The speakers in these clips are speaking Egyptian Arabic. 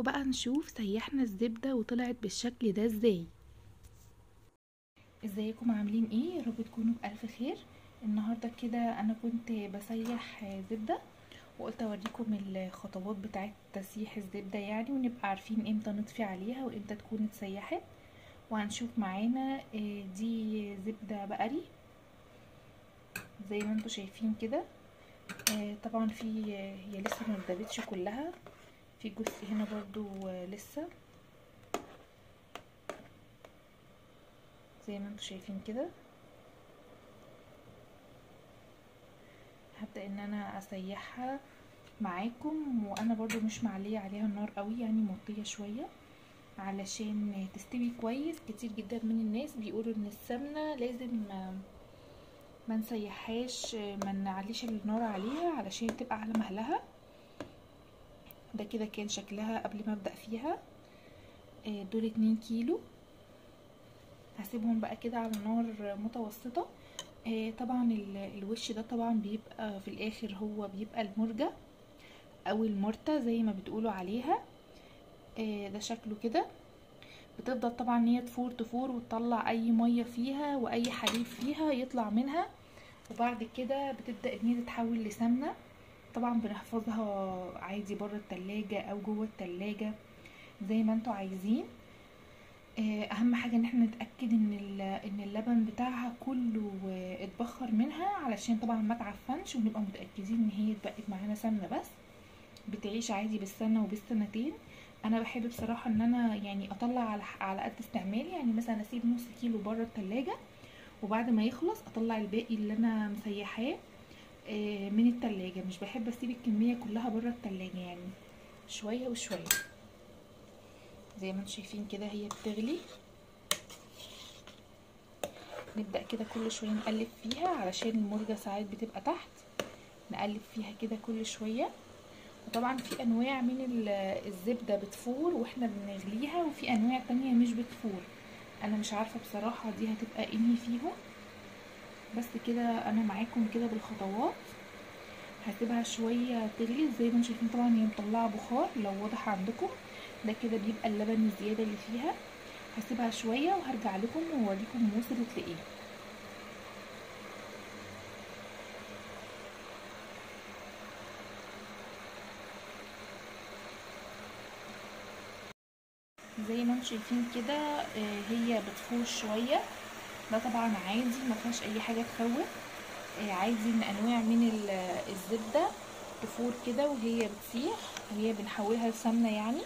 تعالوا بقى نشوف سيحنا الزبدة وطلعت بالشكل ده ازاي ازيكم عاملين ايه يا رب تكونوا بألف خير النهاردة كده انا كنت بسيح زبدة وقلت اوريكم الخطوات بتاعت تسييح الزبدة يعني ونبقى عارفين امتى نطفي عليها وامتى تكون اتسيحت وهنشوف معانا دي زبدة بقري زي ما انتوا شايفين كده طبعا في هي لسه ما اتدبتش كلها في جزء هنا برضو لسه زي ما انتوا شايفين كده هبدأ ان انا اسيحها معاكم وانا برضو مش معلية عليها النار قوي يعني موطية شوية علشان تستوي كويس كتير جدا من الناس بيقولوا ان السمنة لازم ما نسيحهاش ما نعليش النار عليها علشان تبقى على مهلها ده كده كان شكلها قبل ما ابدا فيها دول اتنين كيلو هسيبهم بقى كده على نار متوسطة طبعا الوش ده طبعا بيبقى في الاخر هو بيبقى المرجة او المرتة زي ما بتقولوا عليها ده شكله كده بتفضل طبعا ان هي تفور تفور وتطلع اي مية فيها واي حليب فيها يطلع منها وبعد كده بتبدأ ان هي تتحول لسمنة طبعا بنحفظها عادي بره التلاجة او جوه التلاجة زي ما انتوا عايزين اهم حاجة ان احنا نتأكد ان ان اللبن بتاعها كله اتبخر منها علشان طبعا ما تعفنش ونبقى متأكدين ان هي اتبقت معانا سمنة بس بتعيش عادي بالسنة وبالسنتين انا بحب بصراحة ان انا يعني اطلع على على قد استعمالي يعني مثلا اسيب نص كيلو بره التلاجة وبعد ما يخلص اطلع الباقي اللي انا مسيحاه من التلاجة مش بحب اسيب الكمية كلها بره التلاجة يعني شوية وشوية زي ما انتم شايفين كده هي بتغلي نبدأ كده كل شوية نقلب فيها علشان المرجة ساعات بتبقى تحت نقلب فيها كده كل شوية وطبعا في انواع من الزبدة بتفور واحنا بنغليها وفي انواع تانية مش بتفور انا مش عارفة بصراحة دي هتبقى انهي فيهم بس كده انا معاكم كده بالخطوات هسيبها شوية تغلي زي ما انتم شايفين طبعا هي مطلعة بخار لو واضح عندكم ده كده بيبقى اللبن الزيادة اللي فيها هسيبها شوية وهرجع لكم واوريكم وصلت لايه زي ما انتم شايفين كده هي بتفور شويه ده طبعا عادي ما فيهاش اي حاجه تخوف عادي ان انواع من الزبده تفور كده وهي بتسيح وهي بنحولها لسمنه يعني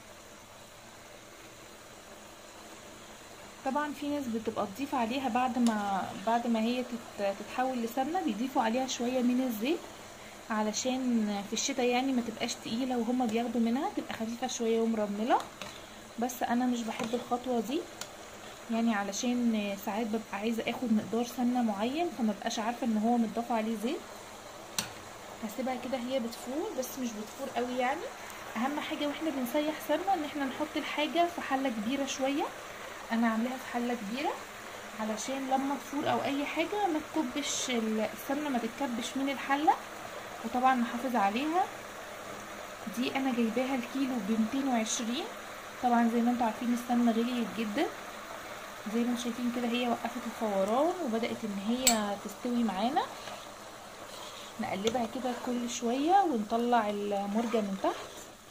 طبعا في ناس بتبقى تضيف عليها بعد ما بعد ما هي تتحول لسمنه بيضيفوا عليها شويه من الزيت علشان في الشتاء يعني ما تبقاش تقيله وهما بياخدوا منها تبقى خفيفه شويه ومرمله بس انا مش بحب الخطوه دي يعني علشان ساعات ببقى عايزه اخد مقدار سمنه معين فما بقاش عارفه ان هو متضاف عليه زيت هسيبها كده هي بتفور بس مش بتفور قوي يعني اهم حاجه واحنا بنسيح سمنه ان احنا نحط الحاجه في حله كبيره شويه انا عاملاها في حله كبيره علشان لما تفور او اي حاجه ما تكبش السمنه ما تتكبش من الحله وطبعا نحافظ عليها دي انا جايباها الكيلو ب 220 طبعا زي ما انتم عارفين السمنه غليت جدا زي ما انتم شايفين كده هي وقفت الفوران وبدات ان هي تستوي معانا نقلبها كده كل شويه ونطلع المرجه من تحت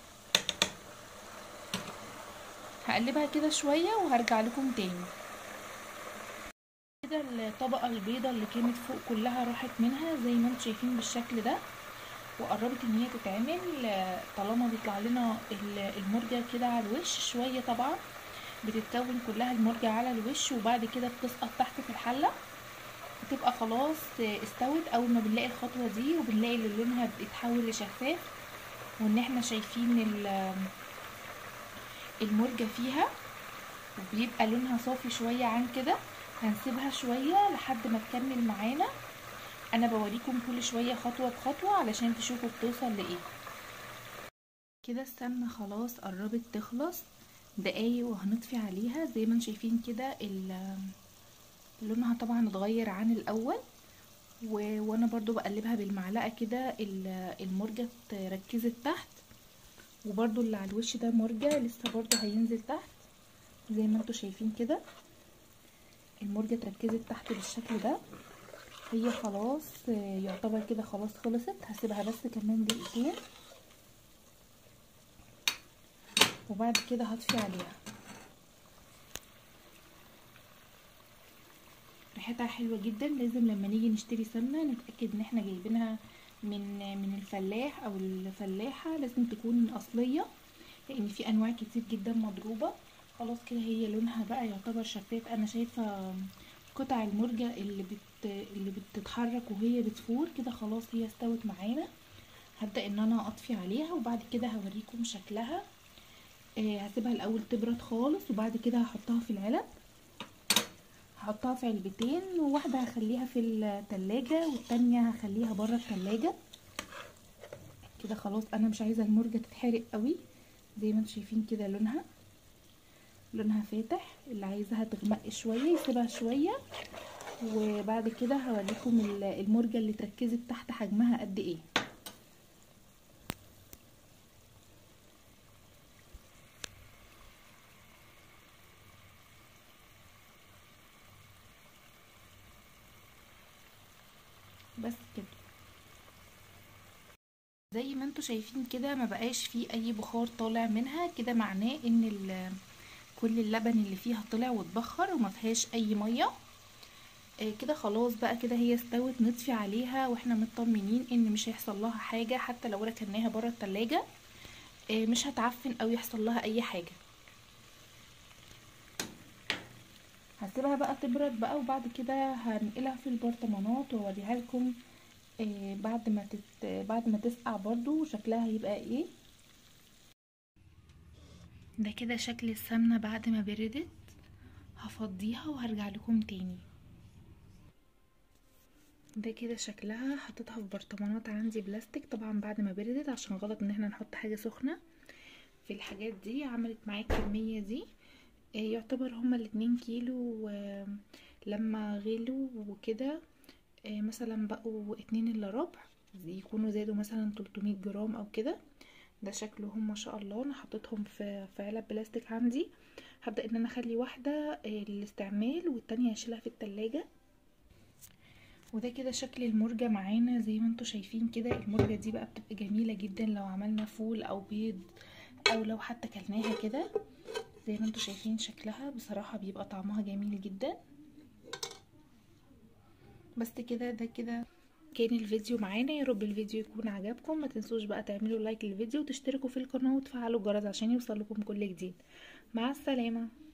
هقلبها كده شويه وهرجع لكم تاني كده الطبقه البيضه اللي كانت فوق كلها راحت منها زي ما انتم شايفين بالشكل ده وقربت ان هي تتعمل طالما بيطلع لنا المرجة كده على الوش شوية طبعا بتتكون كلها المرجة على الوش وبعد كده بتسقط تحت في الحلة بتبقى خلاص استوت اول ما بنلاقي الخطوة دي وبنلاقي اللي لونها بيتحول لشفاف وان احنا شايفين المرجة فيها وبيبقى لونها صافي شوية عن كده هنسيبها شوية لحد ما تكمل معانا انا بوريكم كل شوية خطوة بخطوة علشان تشوفوا بتوصل لايه كده السمنة خلاص قربت تخلص دقايق وهنطفي عليها زي ما انتم شايفين كده لونها طبعا اتغير عن الاول و... وانا برضو بقلبها بالمعلقة كده المرجة ركزت تحت وبرده اللي على الوش ده مرجع لسه برده هينزل تحت زي ما انتوا شايفين كده المرجة اتركزت تحت بالشكل ده هي خلاص يعتبر كده خلاص خلصت هسيبها بس كمان دقيقتين وبعد كده هطفي عليها ريحتها حلوة جدا لازم لما نيجي نشتري سمنة نتأكد ان احنا جايبينها من من الفلاح او الفلاحة لازم تكون اصلية لان في انواع كتير جدا مضروبة خلاص كده هي لونها بقى يعتبر شفاف انا شايفة قطع المرجة اللي بت اللي بتتحرك وهي بتفور كده خلاص هي استوت معانا هبدأ ان انا اطفي عليها وبعد كده هوريكم شكلها آه هسيبها الاول تبرد خالص وبعد كده هحطها في العلب هحطها في علبتين وواحدة هخليها في التلاجة والتانية هخليها برا التلاجة كده خلاص انا مش عايزة المرجة تتحرق قوي زي ما انتم شايفين كده لونها لونها فاتح اللي عايزاها تغمق شوية يسيبها شوية وبعد كده هوريكم المرجة اللي تركزت تحت حجمها قد ايه بس كده زي ما انتوا شايفين كده ما بقاش فيه اي بخار طالع منها كده معناه ان كل اللبن اللي فيها طلع واتبخر وما فيهاش اي ميه آه كده خلاص بقى كده هي استوت نطفي عليها واحنا مطمنين ان مش هيحصل لها حاجه حتى لو ركناها بره التلاجة آه مش هتعفن او يحصل لها اي حاجه هسيبها بقى تبرد بقى وبعد كده هنقلها في البرطمانات واوريها لكم آه بعد ما تت... بعد ما تسقع برضو شكلها هيبقى ايه ده كده شكل السمنة بعد ما بردت هفضيها وهرجع لكم تاني ده كده شكلها حطيتها في برطمانات عندي بلاستيك طبعا بعد ما بردت عشان غلط ان احنا نحط حاجة سخنة في الحاجات دي عملت معايا الكمية دي يعتبر هما الاتنين كيلو لما غلوا وكده مثلا بقوا اتنين الا ربع يكونوا زادوا مثلا 300 جرام او كده ده شكلهم ما شاء الله انا حطيتهم في في علب بلاستيك عندي هبدا ان انا اخلي واحده للاستعمال والتانية هشيلها في التلاجة وده كده شكل المرجة معانا زي ما انتوا شايفين كده المرجة دي بقى بتبقى جميلة جدا لو عملنا فول او بيض او لو حتى كلناها كده زي ما انتوا شايفين شكلها بصراحة بيبقى طعمها جميل جدا بس كده ده كده كان الفيديو معانا يا رب الفيديو يكون عجبكم ما تنسوش بقى تعملوا لايك للفيديو وتشتركوا في القناة وتفعلوا الجرس عشان يوصل لكم كل جديد مع السلامة